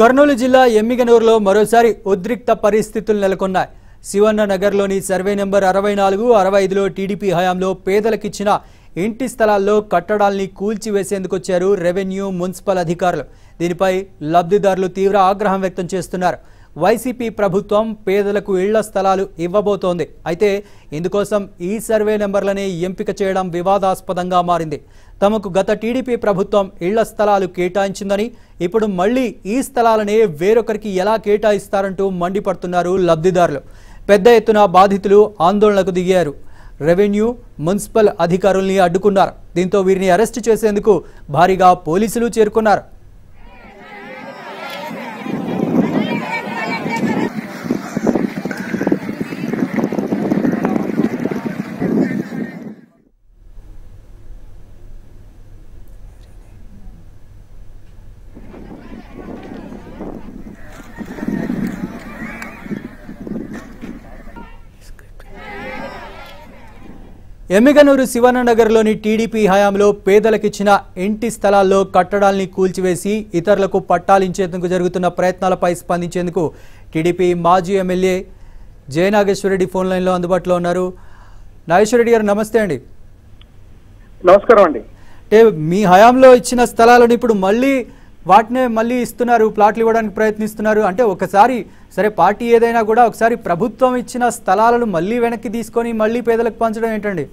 కర్నూలు జిల్లా ఎమ్మిగనూరులో మరోసారి ఉద్రిక్త పరిస్థితులు నెలకొన్నాయి శివన్న నగర్లోని సర్వే నెంబర్ అరవై నాలుగు అరవై ఐదులో టీడీపీ హయాంలో పేదలకిచ్చిన ఇంటి స్థలాల్లో కట్టడాల్ని కూల్చివేసేందుకు వచ్చారు రెవెన్యూ మున్సిపల్ అధికారులు దీనిపై లబ్ధిదారులు తీవ్ర ఆగ్రహం వ్యక్తం చేస్తున్నారు వైసీపీ ప్రభుత్వం పేదలకు ఇళ్ల స్థలాలు ఇవ్వబోతోంది అయితే ఇందుకోసం ఈ సర్వే నెంబర్లనే ఎంపిక చేయడం వివాదాస్పదంగా మారింది తమకు గత టీడీపీ ప్రభుత్వం ఇళ్ల స్థలాలు కేటాయించిందని ఇప్పుడు మళ్ళీ ఈ స్థలాలనే వేరొకరికి ఎలా కేటాయిస్తారంటూ మండిపడుతున్నారు లబ్ధిదారులు పెద్ద ఎత్తున బాధితులు ఆందోళనకు దిగారు రెవెన్యూ మున్సిపల్ అధికారుల్ని అడ్డుకున్నారు దీంతో వీరిని అరెస్టు చేసేందుకు భారీగా పోలీసులు చేరుకున్నారు ఎమ్మిగనూరు శివన్ననగర్లోని టీడీపీ హయాంలో పేదలకిచ్చిన ఇంటి స్థలాల్లో కట్టడాల్ని కూల్చివేసి ఇతరులకు పట్టాలించేందుకు జరుగుతున్న ప్రయత్నాలపై స్పందించేందుకు టీడీపీ మాజీ ఎమ్మెల్యే జయనాగేశ్వరరెడ్డి ఫోన్ లైన్లో అందుబాటులో ఉన్నారు నాగేశ్వరరెడ్డి గారు నమస్తే అండి నమస్కారం అండి అంటే మీ హయాంలో ఇచ్చిన స్థలాలను ఇప్పుడు మళ్ళీ వాటినే మళ్ళీ ఇస్తున్నారు ప్లాట్లు ఇవ్వడానికి ప్రయత్నిస్తున్నారు అంటే ఒకసారి సరే పార్టీ ఏదైనా కూడా ఒకసారి ప్రభుత్వం ఇచ్చిన స్థలాలను మళ్ళీ వెనక్కి తీసుకొని మళ్ళీ పేదలకు పంచడం ఏంటండి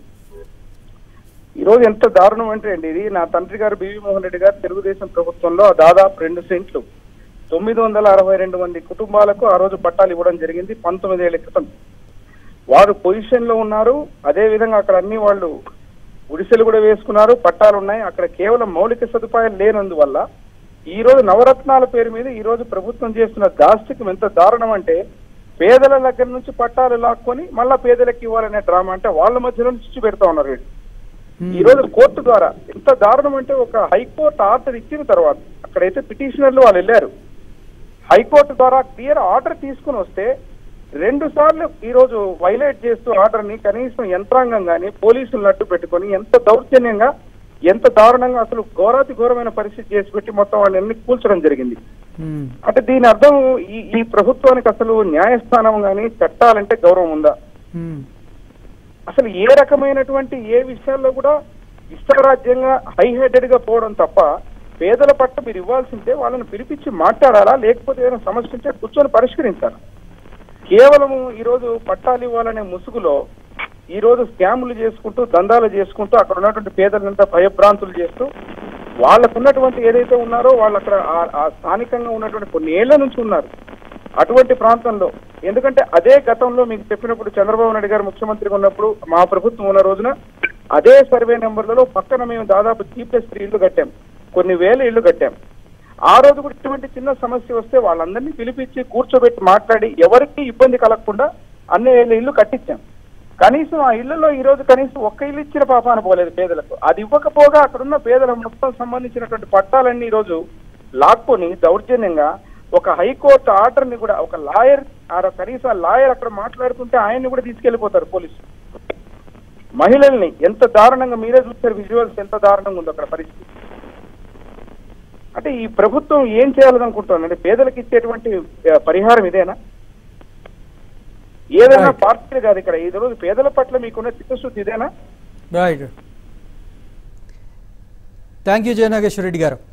ఈ రోజు ఎంత దారుణం అంటే అండి ఇది నా తండ్రి గారు బివి మోహన్ రెడ్డి గారు తెలుగుదేశం ప్రభుత్వంలో దాదాపు రెండు సెంట్లు తొమ్మిది వందల అరవై రెండు మంది కుటుంబాలకు ఆ రోజు పట్టాలు ఇవ్వడం జరిగింది పంతొమ్మిది ఏళ్ల క్రితం వారు పొజిషన్ లో ఉన్నారు అదే విధంగా అక్కడ అన్ని వాళ్ళు గుడిసెలు కూడా వేసుకున్నారు పట్టాలు ఉన్నాయి అక్కడ కేవలం మౌలిక సదుపాయాలు లేనందువల్ల ఈ రోజు నవరత్నాల పేరు మీద ఈ రోజు ప్రభుత్వం చేస్తున్న దాష్టికం ఎంత దారుణం అంటే పేదల దగ్గర నుంచి పట్టాలు లాక్కొని మళ్ళా పేదలకు ఇవ్వాలనే డ్రామా అంటే వాళ్ళ మధ్యలో చిచ్చు పెడతా ఉన్నారు వీళ్ళు ఈ రోజు కోర్టు ద్వారా ఎంత దారుణం అంటే ఒక హైకోర్టు ఆర్డర్ ఇచ్చిన తర్వాత అక్కడైతే పిటిషనర్లు వాళ్ళు వెళ్ళారు హైకోర్టు ద్వారా క్లియర్ ఆర్డర్ తీసుకుని వస్తే రెండు సార్లు ఈ రోజు వైలేట్ చేస్తూ ఆర్డర్ ని కనీసం యంత్రాంగం గాని పోలీసులను అడ్డు పెట్టుకొని ఎంత దౌర్జన్యంగా ఎంత దారుణంగా అసలు ఘోరాతి ఘోరమైన పరిస్థితి చేసి పెట్టి మొత్తం వాళ్ళని అన్ని కూల్చడం జరిగింది మ్మ్. అంటే దీని అర్థం ఈ ఈ ప్రభుత్వానికి అసలు న్యాయస్థానం గాని చట్టాలంటే గౌరవం ఉందా మ్మ్. అసలు ఏ రకమైనటువంటి ఏ విషయాల్లో కూడా ఇష్టరాజ్యంగా హై హెడెడ్ గా పోవడం తప్ప పేదల పట్ల మీరు ఇవ్వాల్సిందే వాళ్ళని పిలిపించి మాట్లాడాలా లేకపోతే ఏదైనా సమస్య ఉంటే కూర్చొని పరిష్కరించాలా కేవలము ఈ రోజు పట్టాలు ఇవ్వాలనే ముసుగులో ఈ రోజు స్కాములు చేసుకుంటూ దందాలు చేసుకుంటూ అక్కడ ఉన్నటువంటి పేదలంతా భయభ్రాంతులు చేస్తూ వాళ్ళకు ఉన్నటువంటి ఏదైతే ఉన్నారో వాళ్ళు అక్కడ ఆ- ఆ స్థానికంగా ఉన్నటువంటి కొన్ని ఏళ్ల నుంచి ఉన్నారు అటువంటి ప్రాంతంలో ఎందుకంటే అదే గతంలో మీకు చెప్పినప్పుడు చంద్రబాబు నాయుడు గారు ముఖ్యమంత్రిగా ఉన్నప్పుడు మా ప్రభుత్వం ఉన్న రోజున అదే సర్వే నెంబర్లలో పక్కన మేము దాదాపు చీపెస్ట్ ఇల్లు కట్టాం కొన్ని వేల ఇల్లు కట్టాం ఆ రోజు కూడా ఇటువంటి చిన్న సమస్య వస్తే వాళ్ళందరినీ పిలిపించి కూర్చోబెట్టి మాట్లాడి ఎవరికి ఇబ్బంది కలగకుండా అన్ని వేల ఇల్లు కట్టించాం కనీసం ఆ ఇళ్లలో ఈ రోజు కనీసం ఒక్క ఇల్లు ఇచ్చిన పాపాన పోలేదు పేదలకు అది ఇవ్వకపోగా అక్కడున్న పేదల మొత్తం సంబంధించినటువంటి పట్టాలన్నీ ఈ రోజు లాక్కొని దౌర్జన్యంగా ఒక హైకోర్టు ఆర్డర్ ని కూడా ఒక లాయర్ ఆ కనీసం లాయర్ అక్కడ మాట్లాడుతుంటే ఆయన్ని కూడా తీసుకెళ్లిపోతారు పోలీసులు మహిళల్ని ఎంత దారుణంగా మీరే చూస్తారు విజువల్స్ ఎంత దారుణంగా ఉందో అక్కడ పరిస్థితి అంటే ఈ ప్రభుత్వం ఏం చేయాలనుకుంటుంది అంటే పేదలకు ఇచ్చేటువంటి ఆ, పరిహారం ఇదేనా ఏదైనా Right. పార్టీలు కాదు ఇక్కడ ఈ రోజు పేదల పట్ల మీకున్న చిత్తశుద్ధి ఇదేనా రైట్ థ్యాంక్ యూ జయనాగేశ్వరరెడ్డి గారు